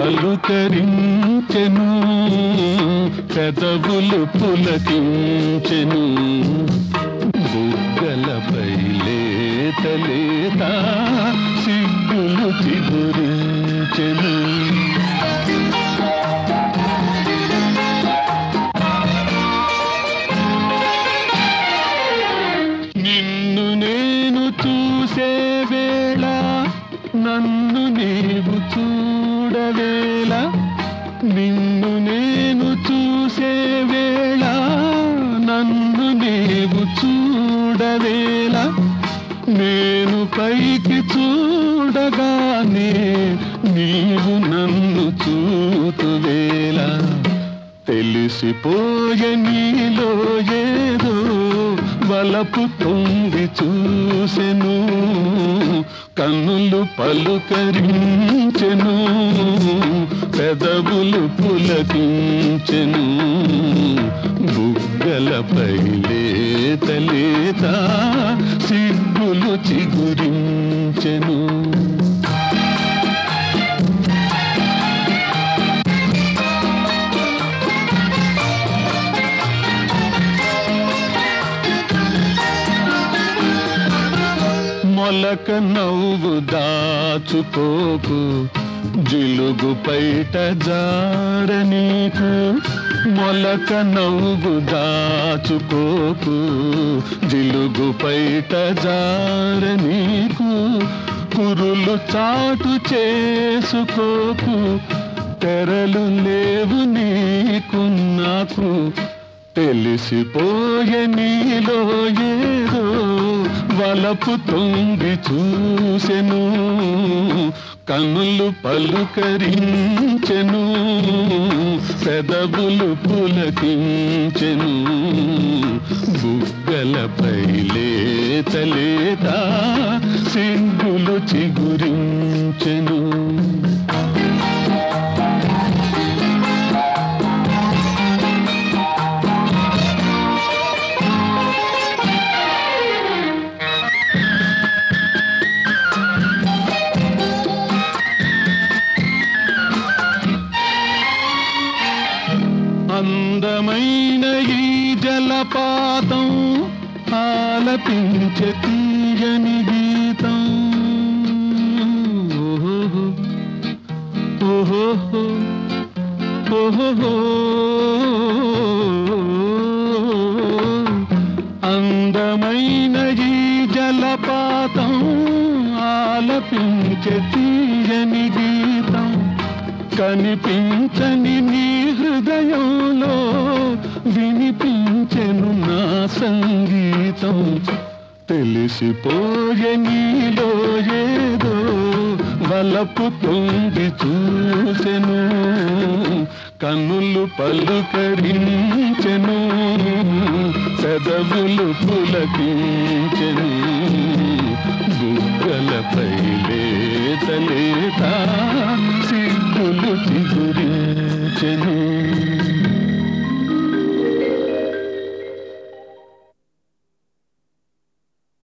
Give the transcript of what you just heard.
పలుకరించెను పెదవులు పులకించెను బుగ్గలపై లేత లేత సిగ్గులు చిగురించెను నిన్ను నేను చూసే వేళ నన్ను నీవు చూడవేళ నిన్ను నేను చూసే వేళ నన్ను నీవు చూడవేళ నేను పైకి చూడగానే నీవు నన్ను చూతువేళ తెలిసిపోయే నీలో ఏదో వలపు తొంగి చూసెను కన్నులు పలుకరించెను పెదవులు పులకించెను బుగ్గలపై లేత లేత సిగ్గులు చిగురించెను మొలక నవ్వు దాచుకోకు జిలుగు పైట జార నీకు మొలక నవ్వు దాచుకోకు జిలుగు పైట జార నీకు కురులు చాటు చేసుకోకు తెరలు లేవు నీకు నాకు తెలిసిపోయే నీలో ఏదో వలపు తొంగి చూసెను కన్నులు పలుకరించెను పెదవులు పులకించెను బుగ్గలపై లేత లేత సిగ్గులు చిగురించెను అందమైన ఈ జలపాతం ఆలపించే తీయని గీతం ఓహో ఓహో ఓహో అందమైన ఈ జలపాతం ఆలపించే తీయని గీతం కనిపించని నీ హృదయంలో వినిపించెను నా సంగీతం తెలిసిపోయే నీలో ఏదో వలపు తొంగి చూసెను కన్నులు పలుకరించెను పెదవులు పులకించెను బుగ్గలపై లేత లేత సిగ్గులు చిగురించెను